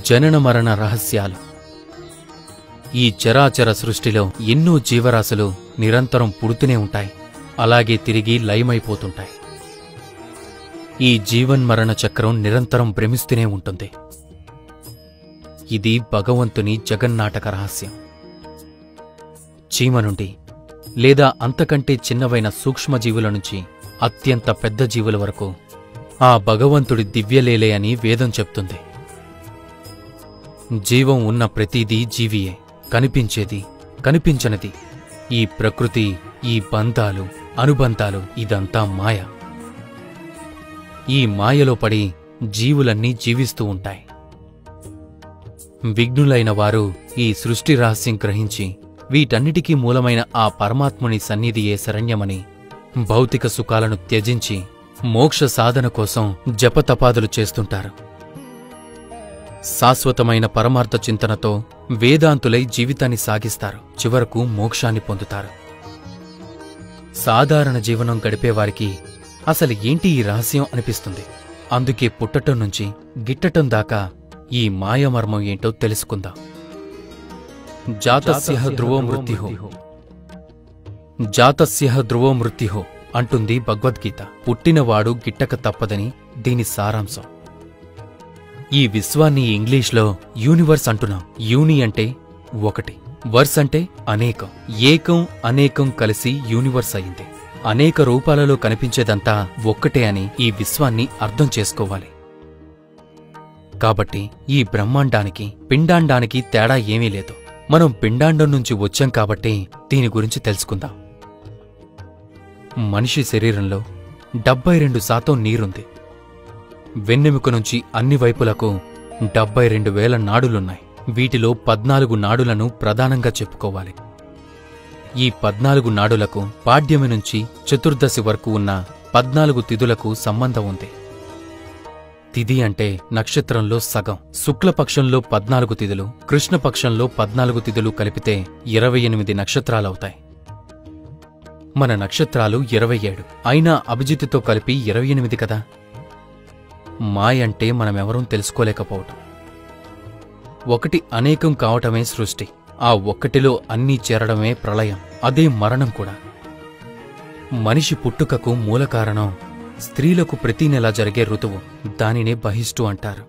జనన మరణ రహస్యాలు ఈ చరాచర సృష్టిలో ఎన్నో జీవరాశులు నిరంతరం పుడుతూనే ఉంటాయి అలాగే తిరిగి లయమైపోతుంటాయి ఈ జీవన్మరణ చక్రం నిరంతరం భ్రమిస్తూనే ఉంటుంది ఇది భగవంతుని జగన్నాటక రహస్యం చీమ నుండి లేదా అంతకంటే చిన్నవైన సూక్ష్మజీవుల నుంచి అత్యంత పెద్ద జీవుల వరకు ఆ భగవంతుడి దివ్యలేలే అని వేదం చెప్తుంది జీవం ఉన్న ప్రతిదీ జీవియే కనిపించేది కనిపించనిది ఈ ప్రకృతి ఈ బంధాలు అనుబంధాలు ఇదంతా మాయ ఈ మాయలో పడి జీవులన్నీ జీవిస్తూ ఉంటాయి విఘ్నులైన వారు ఈ సృష్టి రహస్యం గ్రహించి వీటన్నిటికీ మూలమైన ఆ పరమాత్ముని సన్నిధియే శరణ్యమని భౌతిక సుఖాలను త్యజించి మోక్ష సాధన కోసం జపతపాదులు చేస్తుంటారు శాశ్వతమైన పరమార్థ చింతనతో వేదాంతులై జీవితాన్ని సాగిస్తారు చివరకు మోక్షాన్ని పొందుతారు సాధారణ జీవనం గడిపేవారికి అసలు ఏంటి ఈ రహస్యం అనిపిస్తుంది అందుకే పుట్టటం నుంచి గిట్టటం దాకా ఈ మాయమర్మం ఏంటో తెలుసుకుందాం జాతస్య ధ్రువో మృత్యుహో జాతస్య ధ్రువో మృత్యుహో అంటుంది భగవద్గీత పుట్టినవాడు గిట్టక తప్పదని దీని సారాంశం ఈ విశ్వాన్ని ఇంగ్లీష్లో యూనివర్స్ అంటున్నాం యూని అంటే ఒకటి వర్స్ అంటే అనేకం ఏకం అనేకం కలిసి యూనివర్స్ అయింది అనేక రూపాలలో కనిపించేదంతా ఒక్కటే అని ఈ విశ్వాన్ని అర్థం చేసుకోవాలి కాబట్టి ఈ బ్రహ్మాండానికి పిండాండానికి తేడా ఏమీ లేదు మనం పిండాండం నుంచి వచ్చాం కాబట్టి దీని గురించి తెలుసుకుందాం మనిషి శరీరంలో డెబ్బై రెండు శాతం నీరుంది వెన్నెముక నుంచి అన్ని వైపులకు డెబ్బై రెండు వేల నాడులున్నాయి వీటిలో పద్నాలుగు నాడులను ప్రధానంగా చెప్పుకోవాలి ఈ పద్నాలుగు నాడులకు పాడ్యమి నుంచి చతుర్దశి వరకు ఉన్న పద్నాలుగు తిథులకు సంబంధం ఉంది తిథి అంటే నక్షత్రంలో సగం శుక్లపక్షంలో పద్నాలుగు తిథులు కృష్ణపక్షంలో పద్నాలుగు తిథులు కలిపితే ఇరవై ఎనిమిది నక్షత్రాలవుతాయి మన నక్షత్రాలు ఇరవై ఏడు అయినా అభిజిత్తుతో కలిపి ఇరవై ఎనిమిది కదా మాయంటే మనమెవరూ తెలుసుకోలేకపోవటం ఒకటి అనేకం కావటమే సృష్టి ఆ ఒక్కటిలో అన్నీ చేరడమే ప్రళయం అదే మరణం కూడా మనిషి పుట్టుకకు మూల కారణం స్త్రీలకు ప్రతి నెల జరిగే ఋతువు దానినే బహిష్టు అంటారు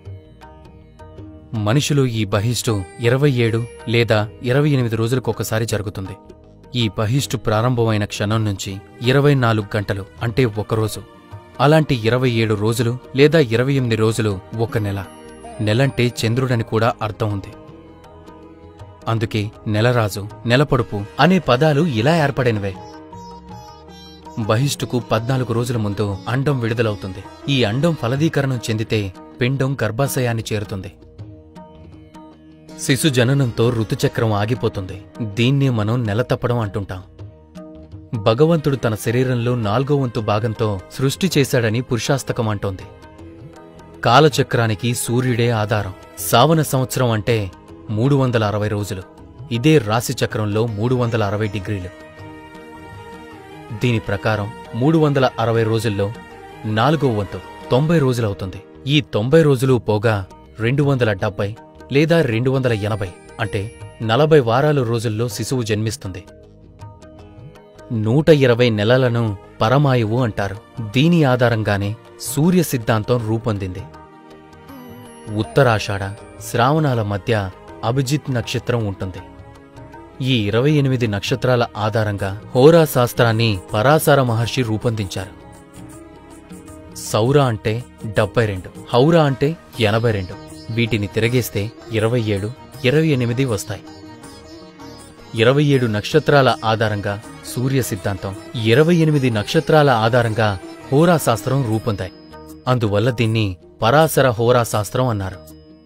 మనిషిలో ఈ బహిష్టు ఇరవై ఏడు లేదా ఇరవై ఎనిమిది రోజులకు ఒకసారి జరుగుతుంది ఈ బహిష్టు ప్రారంభమైన క్షణం నుంచి ఇరవై నాలుగు గంటలు అంటే ఒకరోజు అలాంటి ఇరవై ఏడు రోజులు లేదా ఇరవై ఎనిమిది రోజులు ఒక నెల నెలంటే చంద్రుడని కూడా అర్థం ఉంది అందుకే నెలరాజు నెలపొడుపు అనే పదాలు ఇలా ఏర్పడినవే బహిష్టుకు పద్నాలుగు రోజుల ముందు అండం విడుదలవుతుంది ఈ అండం ఫలదీకరణం చెందితే పిండం గర్భాశయాన్ని చేరుతుంది శిశు జననంతో ఋతుచక్రం ఆగిపోతుంది దీన్నే మనం నెల తప్పడం అంటుంటాం భగవంతుడు తన శరీరంలో నాల్గో వంతు భాగంతో సృష్టి చేశాడని పురుషాస్తకం అంటోంది కాలచక్రానికి సూర్యుడే ఆధారం సావన సంవత్సరం అంటే మూడు వందల అరవై రోజులు ఇదే రాశి చక్రంలో మూడు వందల అరవై డిగ్రీలు దీని ప్రకారం మూడు వందల అరవై రోజుల్లో నాలుగో వంతు తొంభై రోజులవుతుంది ఈ తొంభై రోజులు పోగా రెండు వందల డెబ్బై లేదా రెండు వందల ఎనభై అంటే నలభై వారాలు రోజుల్లో శిశువు జన్మిస్తుంది నూట ఇరవై నెలలను పరమాయువు అంటారు దీని ఆధారంగానే సూర్య సిద్ధాంతం రూపొందింది ఉత్తరాషాఢ శ్రావణాల మధ్య అభిజిత్ నక్షత్రం ఉంటుంది ఈ ఇరవై ఎనిమిది నక్షత్రాల ఆధారంగా హోరా శాస్త్రాన్ని పరాశర మహర్షి రూపొందించారు సౌర అంటే డెబ్బై రెండు హౌరా అంటే ఎనభై రెండు వీటిని తిరగేస్తే ఇరవై ఏడు ఇరవై ఎనిమిది వస్తాయి ఇరవై ఏడు నక్షత్రాల ఆధారంగా సూర్య సిద్ధాంతం ఇరవై ఎనిమిది నక్షత్రాల ఆధారంగా హోరా శాస్త్రం రూపొందాయి అందువల్ల దీన్ని పరాశర హోరా శాస్త్రం అన్నారు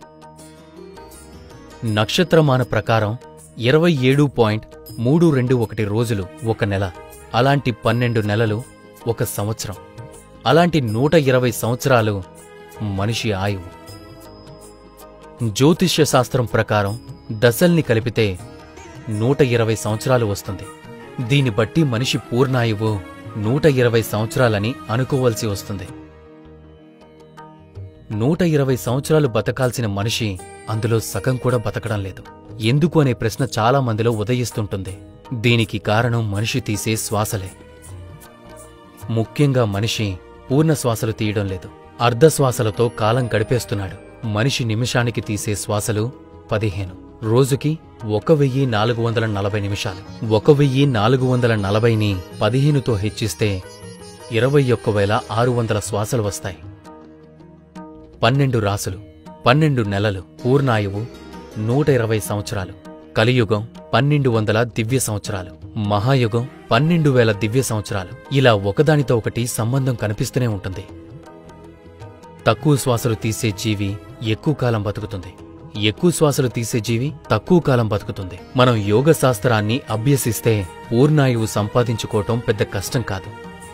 నక్షత్రమాన ప్రకారం ఇరవై ఏడు పాయింట్ మూడు రెండు ఒకటి రోజులు ఒక నెల అలాంటి పన్నెండు నెలలు ఒక సంవత్సరం అలాంటి నూట ఇరవై సంవత్సరాలు మనిషి ఆయువు జ్యోతిష్య శాస్త్రం ప్రకారం దశల్ని కలిపితే నూట ఇరవై సంవత్సరాలు వస్తుంది దీన్ని బట్టి మనిషి పూర్ణాయువు నూట ఇరవై సంవత్సరాలని అనుకోవలసి వస్తుంది నూట ఇరవై సంవత్సరాలు బతకాల్సిన మనిషి అందులో సగం కూడా బతకడం లేదు ఎందుకు అనే ప్రశ్న చాలా మందిలో ఉదయిస్తుంటుంది దీనికి కారణం మనిషి తీసే శ్వాసలే ముఖ్యంగా మనిషి పూర్ణ శ్వాసలు తీయడం లేదు అర్ధ శ్వాసలతో కాలం గడిపేస్తున్నాడు మనిషి నిమిషానికి తీసే శ్వాసలు పదిహేను రోజుకి ఒక వెయ్యి నాలుగు వందల నలభై నిమిషాలు ఒక వెయ్యి నాలుగు వందల నలభైని పదిహేనుతో హెచ్చిస్తే ఇరవై ఒక్క వేల ఆరు వందల శ్వాసలు వస్తాయి పన్నెండు రాసులు పన్నెండు నెలలు పూర్ణాయువు నూట ఇరవై సంవత్సరాలు కలియుగం పన్నెండు వందల దివ్య సంవత్సరాలు మహాయుగం పన్నెండు వేల దివ్య సంవత్సరాలు ఇలా ఒకదానితో ఒకటి సంబంధం కనిపిస్తూనే ఉంటుంది తక్కువ శ్వాసలు తీసే జీవి ఎక్కువ కాలం బతుకుతుంది ఎక్కువ శ్వాసలు తీసే జీవి తక్కువ కాలం బతుకుతుంది మనం యోగ శాస్త్రాన్ని అభ్యసిస్తే పూర్ణాయువు సంపాదించుకోవటం పెద్ద కష్టం కాదు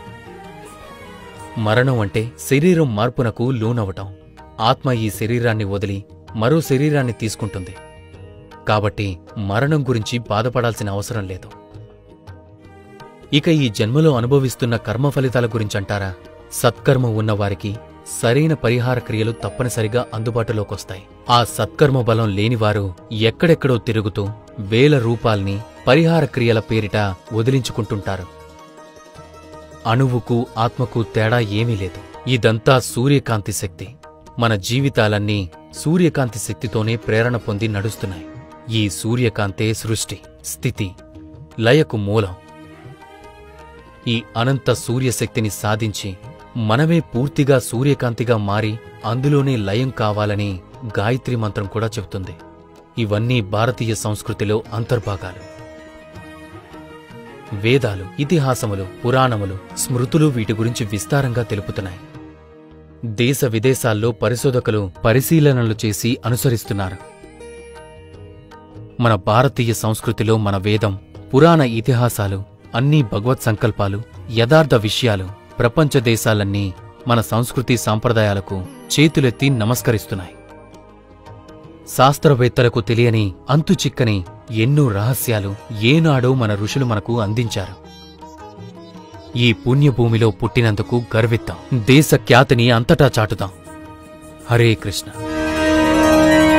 మరణం అంటే శరీరం మార్పునకు లోనవటం ఆత్మ ఈ శరీరాన్ని వదిలి మరో శరీరాన్ని తీసుకుంటుంది కాబట్టి మరణం గురించి బాధపడాల్సిన అవసరం లేదు ఇక ఈ జన్మలో అనుభవిస్తున్న కర్మ ఫలితాల గురించంటారా సత్కర్మ ఉన్నవారికి సరైన పరిహార క్రియలు తప్పనిసరిగా అందుబాటులోకొస్తాయి ఆ సత్కర్మ బలం లేనివారు ఎక్కడెక్కడో తిరుగుతూ వేల రూపాల్ని పరిహార క్రియల పేరిట వదిలించుకుంటుంటారు అణువుకు ఆత్మకు తేడా ఏమీ లేదు ఇదంతా సూర్యకాంతి శక్తి మన జీవితాలన్నీ సూర్యకాంతి శక్తితోనే ప్రేరణ పొంది నడుస్తున్నాయి ఈ సూర్యకాంతే సృష్టి స్థితి లయకు మూలం ఈ అనంత సూర్యశక్తిని సాధించి మనమే పూర్తిగా సూర్యకాంతిగా మారి అందులోనే లయం కావాలని గాయత్రి మంత్రం కూడా చెబుతుంది ఇవన్నీ భారతీయ సంస్కృతిలో అంతర్భాగాలు వేదాలు ఇతిహాసములు పురాణములు స్మృతులు వీటి గురించి విస్తారంగా తెలుపుతున్నాయి దేశ విదేశాల్లో పరిశోధకులు పరిశీలనలు చేసి అనుసరిస్తున్నారు మన భారతీయ సంస్కృతిలో మన వేదం పురాణ ఇతిహాసాలు అన్నీ భగవత్ సంకల్పాలు యథార్థ విషయాలు ప్రపంచ దేశాలన్నీ మన సంస్కృతి సాంప్రదాయాలకు చేతులెత్తి నమస్కరిస్తున్నాయి శాస్త్రవేత్తలకు తెలియని అంతుచిక్కని ఎన్నో రహస్యాలు ఏనాడో మన ఋషులు మనకు అందించారు ఈ పుణ్యభూమిలో పుట్టినందుకు గర్విద్దాం దేశ ఖ్యాతిని అంతటా చాటుదాం హరే కృష్ణ